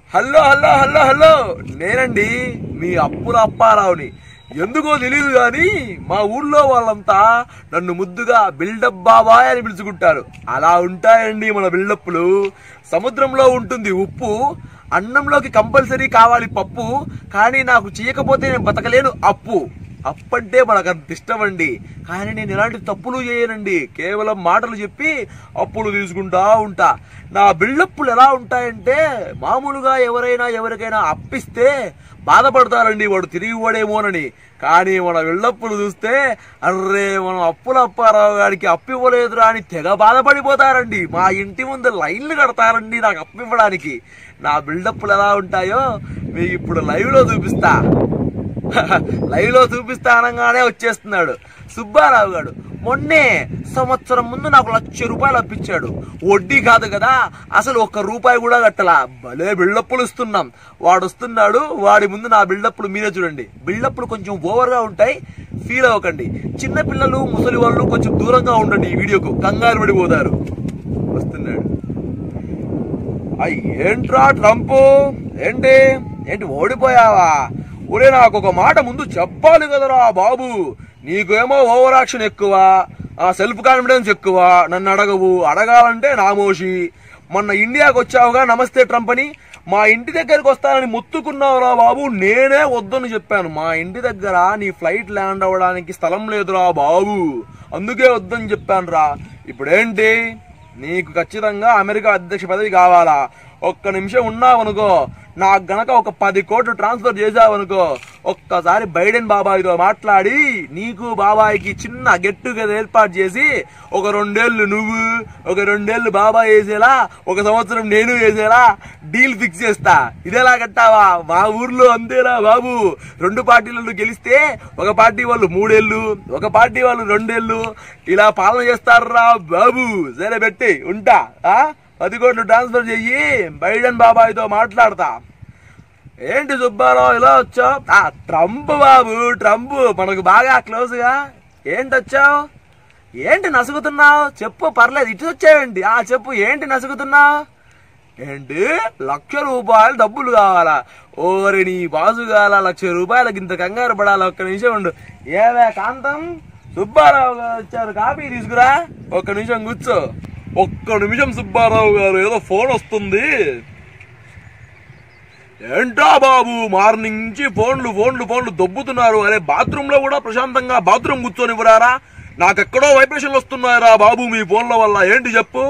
Hello hello hello hello నేనండి మీ అప్పుల అప్పారావుని ఎందుకో తెలియదు కానీ మా ఊళ్ళో వాళ్ళంతా నన్ను ముద్దుగా బిల్డప్ బాబాయ్ అని పిలుచుకుంటారు అలా ఉంటాయండి మన బిల్డప్లు సముద్రంలో ఉంటుంది ఉప్పు అన్నంలోకి కంపల్సరీ కావాలి పప్పు కానీ నాకు చేయకపోతే నేను బతకలేను అప్పు అప్పంటే మనకు అంత ఇష్టం అండి కానీ నేను ఎలాంటి తప్పులు చేయనండి కేవలం మాటలు చెప్పి అప్పులు తీసుకుంటా ఉంటా నా బిల్డప్పులు ఎలా ఉంటాయంటే మామూలుగా ఎవరైనా ఎవరికైనా అప్పిస్తే బాధపడతారండి వాడు తిరిగి ఇవ్వడేమోనని కానీ మన బిల్డప్పులు చూస్తే అర్రే మనం అప్పుల అప్పారావు గారికి అప్పు ఇవ్వలేదురా అని తెగ బాధపడిపోతారండి మా ఇంటి ముందు లైన్లు కడతారండి నాకు అప్పు ఇవ్వడానికి నా బిల్డప్పులు ఎలా ఉంటాయో మీకు ఇప్పుడు లైవ్ లో చూపిస్తా లైవ్ లో చూపిస్తా అనగానే వచ్చేస్తున్నాడు సుబ్బారావు గారు మొన్నే సంవత్సరం ముందు నాకు లక్ష రూపాయలు అప్పించాడు వడ్డీ కాదు కదా అసలు ఒక్క రూపాయి కూడా కట్టలా భలే బిల్డప్పులు ఇస్తున్నాం వాడు వస్తున్నాడు వాడి ముందు నా బిల్డప్పులు మీరే చూడండి బిల్డప్పులు కొంచెం ఓవర్ గా ఉంటాయి ఫీల్ అవ్వకండి చిన్న పిల్లలు ముసలి వాళ్ళు కొంచెం దూరంగా ఉండండి ఈ వీడియోకు కంగారు పడిపోతారు వస్తున్నాడు అయ్ ఏంట్రా ట్రంప్ ఏంటి ఏంటి ఓడిపోయావా ఒరే నాకు ఒక మాట ముందు చెప్పాలి కదరా బాబు నీకేమో ఓవర్ యాక్షన్ ఎక్కువ ఆ సెల్ఫ్ కాన్ఫిడెన్స్ ఎక్కువ నన్ను అడగవు అడగాలంటే నామోషి మొన్న ఇండియాకి వచ్చావుగా నమస్తే ట్రంప్ అని మా ఇంటి దగ్గరికి వస్తానని మొత్తుకున్నావురా బాబు నేనే వద్దని చెప్పాను మా ఇంటి దగ్గర నీ ఫ్లైట్ ల్యాండ్ అవ్వడానికి స్థలం లేదురా బాబు అందుకే వద్దని చెప్పాను రా ఇప్పుడేంటి నీకు ఖచ్చితంగా అమెరికా అధ్యక్ష పదవి కావాలా ఒక్క నిమిషం ఉన్నావనుకో నాకు గనక ఒక పది కోట్లు ట్రాన్స్ఫర్ చేసావనుకో ఒక్కసారి బైడెన్ బాబాయ్తో మాట్లాడి నీకు బాబాయ్కి చిన్న గెట్ టుగెదర్ ఏర్పాటు చేసి ఒక రెండేళ్లు నువ్వు ఒక రెండేళ్లు బాబాయ్ వేసేలా ఒక సంవత్సరం నేను వేసేలా డీల్ ఫిక్స్ చేస్తా ఇదేలా కట్టావా మా ఊర్లో అంతేరా బాబు రెండు పార్టీలను గెలిస్తే ఒక పార్టీ వాళ్ళు మూడేళ్లు ఒక పార్టీ వాళ్ళు రెండేళ్లు ఇలా పాలన చేస్తారా బాబు సరే పెట్టి ఉంటా ఆ? పది కోట్లు ట్రాన్స్ఫర్ చెయ్యి బైడెన్ బాబాయ్తో మాట్లాడతా ఏంటి సుబ్బారావు ఇలా వచ్చావు ఆ ట్రంప్ బాబు ట్రంప్ మనకు బాగా క్లోజ్ గా ఏంటి వచ్చావు ఏంటి నసుగుతున్నావు చెప్పు పర్లేదు ఇటు వచ్చావేంటి ఆ చెప్పు ఏంటి నసుగుతున్నావు ఏంటి లక్ష రూపాయలు డబ్బులు కావాలా ఓరి నీ బాసుగాల లక్ష రూపాయలకి ఇంత కంగారు పడాలి ఒక్క నిమిషం ఉండు ఏవే కాంతం సుబ్బారావు గారు వచ్చారు కాపీ తీసుకురా ఒక్క నిమిషం కూర్చో ఒక్క నిమిషం సుబ్బారావు గారు ఏదో ఫోన్ వస్తుంది ఏంటా బాబు మార్నింగ్ నుంచి ఫోన్లు ఫోన్లు ఫోన్లు దొబ్బుతున్నారు అరే బాత్రూమ్ లో కూడా ప్రశాంతంగా బాత్రూమ్ కూర్చొని ఇవ్వరారా నాకెక్కడో వైబ్రేషన్లు వస్తున్నాయరా బాబు మీ ఫోన్ల వల్ల ఏంటి చెప్పు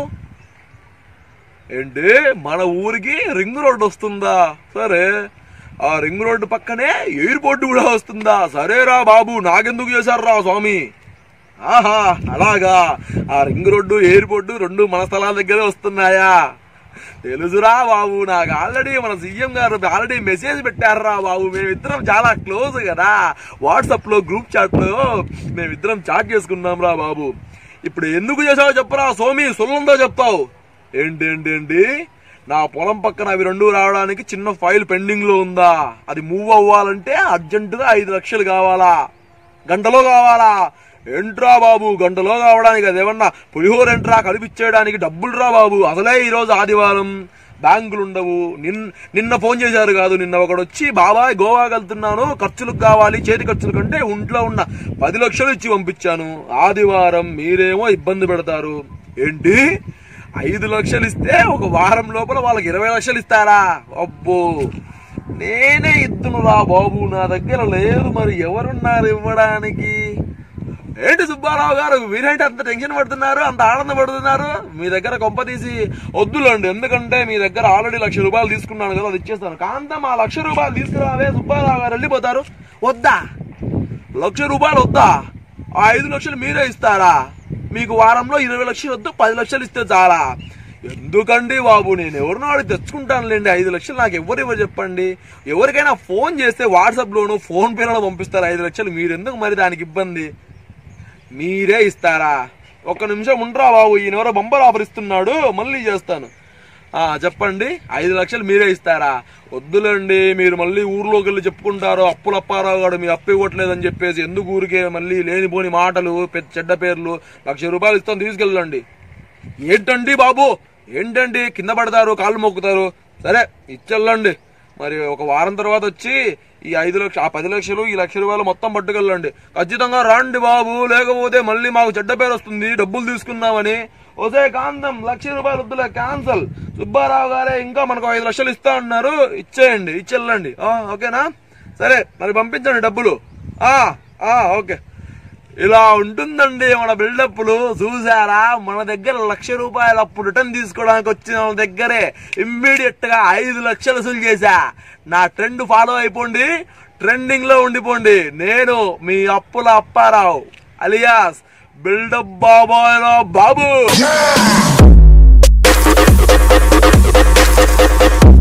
ఏంటి మన ఊరికి రింగ్ రోడ్ వస్తుందా సరే ఆ రింగ్ రోడ్డు పక్కనే ఎయిర్పోర్ట్ కూడా వస్తుందా సరేరా బాబు నాకెందుకు చేశారా స్వామి ఆహా అలాగా ఆ రింగ్ రోడ్డు ఎయిర్పోర్ట్ రెండు మన స్థలాల దగ్గరే వస్తున్నాయా తెలుసురా బాబు నాకు ఆల్రెడీ మన సీఎం గారు ఆల్రెడీ మెసేజ్ పెట్టారురా బాబు మేమిద్దరం చాలా క్లోజ్ కదా వాట్సాప్ లో గ్రూప్ చాట్ లో మేమిద్దరం చాట్ చేసుకున్నాం రా బాబు ఇప్పుడు ఎందుకు చేసావో చెప్పరా సోమి సొల్లందో చెప్తావు ఏంటి ఏంటి ఏంటి నా పొలం పక్కన అవి రెండు రావడానికి చిన్న ఫైల్ పెండింగ్ లో ఉందా అది మూవ్ అవ్వాలంటే అర్జెంటుగా ఐదు లక్షలు కావాలా గంటలో కావాలా ఏంట్రా బాబు గంటలో కావడానికి అదేమన్నా పులిహోర ఎంట్రా కలిపిచ్చేయడానికి డబ్బులు రా బాబు అసలే ఈ రోజు ఆదివారం బ్యాంకులు ఉండవు నిన్ నిన్న ఫోన్ చేశారు కాదు నిన్న ఒకడు వచ్చి బాబాయ్ గోవాకి వెళ్తున్నాను ఖర్చులకు కావాలి చేతి ఖర్చులు కంటే ఒంట్లో ఉన్న పది లక్షలు ఇచ్చి పంపించాను ఆదివారం మీరేమో ఇబ్బంది పెడతారు ఏంటి ఐదు లక్షలు ఇస్తే ఒక వారం లోపల వాళ్ళకి ఇరవై లక్షలు ఇస్తారా అబ్బో నేనే ఇద్దును రా బాబు నా దగ్గర లేదు మరి ఎవరున్నారు ఇవ్వడానికి ఏంటి సుబ్బారావు గారు మీరేంటి అంత టెన్షన్ పడుతున్నారు అంత ఆనందపడుతున్నారు మీ దగ్గర కొంప తీసి వద్దులండి ఎందుకంటే మీ దగ్గర ఆల్రెడీ లక్ష రూపాయలు తీసుకున్నాను కదా అది ఇచ్చేస్తాను కాంతం ఆ లక్ష రూపాయలు తీసుకురావే సుబ్బారావు గారు వెళ్ళిపోతారు వద్దా లక్ష రూపాయలు వద్దా ఆ ఐదు లక్షలు మీరే ఇస్తారా మీకు వారంలో ఇరవై లక్షలు వద్దు పది లక్షలు ఇస్తే చాలా ఎందుకండి బాబు నేను ఎవరినో అడిగి తెచ్చుకుంటానులేండి ఐదు లక్షలు నాకు ఎవరు ఎవరు చెప్పండి ఎవరికైనా ఫోన్ చేస్తే వాట్సాప్ లోను ఫోన్ పేలో పంపిస్తారు ఐదు లక్షలు మీరు ఎందుకు మరి దానికి ఇబ్బంది మీరే ఇస్తారా ఒక్క నిమిషం ఉండరా బాబు ఈయన ఎవరో బంపర్ ఆఫర్ ఇస్తున్నాడు మళ్ళీ చేస్తాను ఆ చెప్పండి ఐదు లక్షలు మీరే ఇస్తారా వద్దులండి మీరు మళ్ళీ ఊర్లోకి వెళ్ళి చెప్పుకుంటారు అప్పుల అప్పారావు గారు మీరు అప్పు ఇవ్వట్లేదని చెప్పేసి ఎందుకు ఊరికే మళ్ళీ లేనిపోని మాటలు పెద్ద చెడ్డ పేర్లు లక్ష రూపాయలు ఇస్తాను తీసుకెళ్ళండి ఏంటండి బాబు ఏంటండి కింద పడతారు కాళ్ళు మొక్కుతారు సరే ఇచ్చెళ్ళండి మరి ఒక వారం తర్వాత వచ్చి ఈ ఐదు లక్షలు ఆ పది లక్షలు ఈ లక్ష రూపాయలు మొత్తం పట్టుకెళ్ళండి ఖచ్చితంగా రండి బాబు లేకపోతే మళ్ళీ మాకు చెడ్డ పేరు వస్తుంది డబ్బులు తీసుకున్నామని ఒసే కాంతం లక్ష రూపాయలు వద్దులే క్యాన్సల్ సుబ్బారావు గారే ఇంకా మనకు ఐదు లక్షలు ఇస్తా అన్నారు ఇచ్చేయండి ఇచ్చెళ్ళండి ఆ, ఓకేనా సరే మరి పంపించండి డబ్బులు ఆ ఆ ఓకే ఇలా ఉంటుందండి మన బిల్డప్లు చూసారా మన దగ్గర లక్ష రూపాయలు అప్పుడు రిటర్న్ తీసుకోవడానికి వచ్చిన వాళ్ళ దగ్గరే ఇమ్మీడియట్ గా ఐదు లక్షలు వసూలు చేశా నా ట్రెండ్ ఫాలో అయిపోండి ట్రెండింగ్ లో ఉండిపోండి నేను మీ అప్పుల అప్పారావు అలియాస్ బిల్డప్ బాబాయ్ బాబు